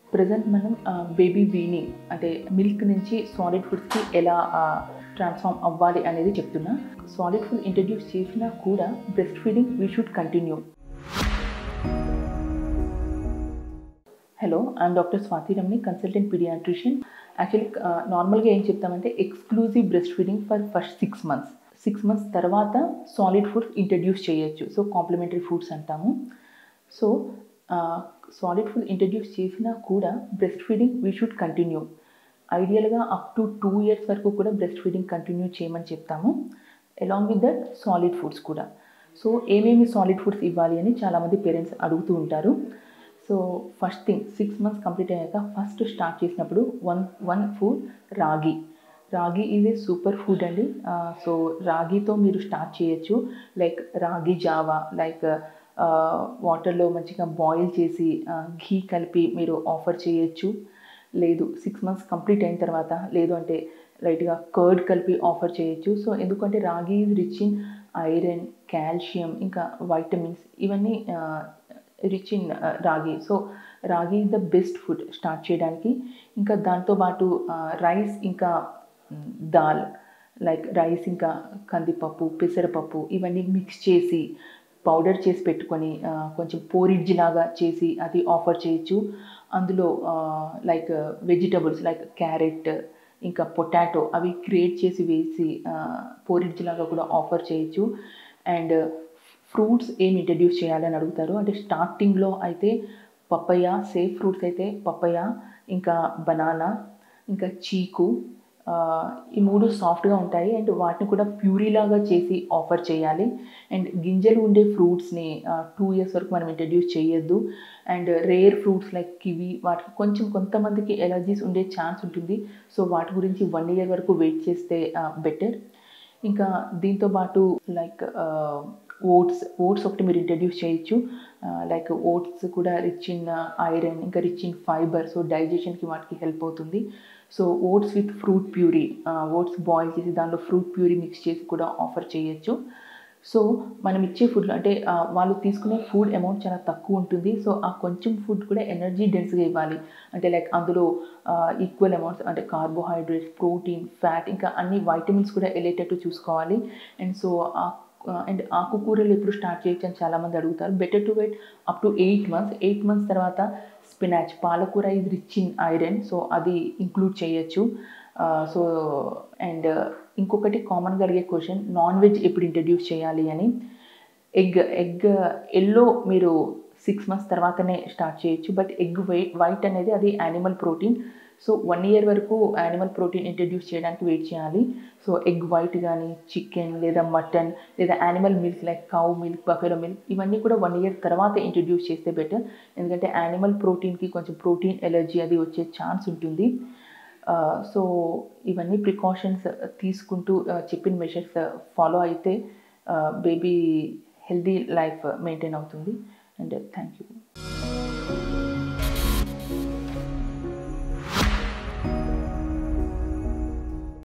present మనం baby weaning అంటే milk నుంచి సాలిడ్ ఫుడ్స్కి ఎలా ట్రాన్స్ఫార్మ్ అవ్వాలి అనేది చెప్తున్నా సాలిడ్ ఫుడ్ ఇంట్రడ్యూస్ చేసినా కూడా breast feeding we should continue hello I'm doctor Swathi Ramani consultant pediatrician actually నార్మల్గా ఏం చెప్తామంటే exclusive breast feeding for first six months six months తర్వాత సాలిడ్ ఫుడ్స్ ఇంట్రడ్యూస్ చేయొచ్చు సో కాంప్లిమెంటరీ ఫుడ్స్ అంటాము సో సాలిడ్ ఫుడ్ ఇంట్రడ్యూస్ చేసినా కూడా breast feeding we should continue ఐడియల్గా up to two years వరకు కూడా బ్రెస్ట్ ఫీడింగ్ కంటిన్యూ చేయమని చెప్తాము along with that solid foods కూడా సో ఏమేమి సాలిడ్ ఫుడ్స్ ఇవ్వాలి అని చాలామంది పేరెంట్స్ అడుగుతూ ఉంటారు so first thing six months complete అయ్యాక ఫస్ట్ స్టార్ట్ చేసినప్పుడు one one food ragi ragi is a super food అండి సో రాగితో మీరు స్టార్ట్ చేయొచ్చు లైక్ రాగి జావా లైక్ వాటర్లో మంచిగా బాయిల్ చేసి ఘీ కలిపి మీరు ఆఫర్ చేయొచ్చు లేదు సిక్స్ మంత్స్ కంప్లీట్ అయిన తర్వాత లేదు అంటే లైట్గా కర్డ్ కలిపి ఆఫర్ చేయొచ్చు సో ఎందుకంటే ragi is rich in iron calcium ఇంకా వైటమిన్స్ ఇవన్నీ rich in ragi so ragi is the best food start చేయడానికి ఇంకా దాంతోపాటు రైస్ ఇంకా దాల్ లైక్ రైస్ ఇంకా కందిపప్పు పెసరపప్పు ఇవన్నీ మిక్స్ చేసి పౌడర్ చేసి పెట్టుకొని కొంచెం పోరిడ్జ్ లాగా చేసి అది ఆఫర్ చేయొచ్చు అందులో లైక్ వెజిటబుల్స్ లైక్ క్యారెట్ ఇంకా పొటాటో అవి క్రియేట్ చేసి వేసి పోరిడ్జ్ లాగా కూడా ఆఫర్ చేయొచ్చు అండ్ ఫ్రూట్స్ ఏం ఇంట్రడ్యూస్ చేయాలని అడుగుతారు అంటే స్టార్టింగ్లో అయితే పప్పయ్య సేఫ్ ఫ్రూట్స్ అయితే పప్పయ్య ఇంకా బనానా ఇంకా చీకు ఈ మూడు సాఫ్ట్గా ఉంటాయి అండ్ వాటిని కూడా ప్యూరీలాగా చేసి ఆఫర్ చేయాలి అండ్ గింజలు ఉండే ఫ్రూట్స్ని టూ ఇయర్స్ వరకు మనం ఇంట్రడ్యూస్ చేయొద్దు and rare fruits like kiwi వాటికి కొంచెం కొంతమందికి ఎలర్జీస్ ఉండే ఛాన్స్ ఉంటుంది సో వాటి గురించి వన్ ఇయర్ వరకు వెయిట్ చేస్తే బెటర్ ఇంకా దీంతోపాటు లైక్ ఓట్స్ ఓట్స్ ఒకటి మీరు ఇంట్రడ్యూస్ చేయొచ్చు లైక్ ఓట్స్ కూడా రిచ్ ఇన్ ఐరన్ ఇంకా రిచ్ ఇన్ ఫైబర్ సో డైజెషన్కి వాటికి హెల్ప్ అవుతుంది so oats with fruit puree oats boil చేసి దానిలో ఫ్రూట్ ప్యూరీ మిక్స్ చేసి కూడా ఆఫర్ చేయొచ్చు సో మనం ఇచ్చే ఫుడ్లో అంటే వాళ్ళు తీసుకునే ఫుడ్ అమౌంట్ చాలా తక్కువ ఉంటుంది సో ఆ కొంచెం ఫుడ్ కూడా ఎనర్జీ డెన్స్గా ఇవ్వాలి అంటే లైక్ అందులో ఈక్వల్ అమౌంట్స్ అంటే కార్బోహైడ్రేట్స్ ప్రోటీన్ ఫ్యాట్ ఇంకా అన్ని వైటమిన్స్ కూడా వెళ్ళేటట్టు చూసుకోవాలి అండ్ సో అండ్ ఆకుకూరలు ఎప్పుడు స్టార్ట్ చేయొచ్చు అని చాలామంది అడుగుతారు better to wait up to eight months eight months తర్వాత స్పినాచ్ పాలకూర ఇది రిచ్ ఇన్ ఐరన్ సో అది ఇంక్లూడ్ చేయొచ్చు సో అండ్ ఇంకొకటి కామన్గా అడిగే క్వశ్చన్ నాన్ వెజ్ ఎప్పుడు ఇంట్రడ్యూస్ చేయాలి అని ఎగ్ ఎగ్ ఎల్లో మీరు సిక్స్ మంత్స్ తర్వాతనే స్టార్ట్ చేయొచ్చు బట్ ఎగ్ వైట్ వైట్ అనేది అది animal protein so one year వరకు యానిమల్ ప్రోటీన్ ఇంట్రడ్యూస్ చేయడానికి వెయిట్ చేయాలి సో ఎగ్ వైట్ కానీ చికెన్ లేదా మటన్ లేదా animal milk like cow milk buffalo milk ఇవన్నీ కూడా వన్ ఇయర్ తర్వాత ఇంట్రడ్యూస్ చేస్తే బెటర్ ఎందుకంటే యానిమల్ ప్రోటీన్కి కొంచెం ప్రోటీన్ ఎలర్జీ అది వచ్చే ఛాన్స్ ఉంటుంది సో ఇవన్నీ ప్రికాషన్స్ తీసుకుంటూ చెప్పిన మెషర్స్ ఫాలో అయితే బేబీ హెల్దీ లైఫ్ మెయింటైన్ అవుతుంది అండ్ థ్యాంక్ యూ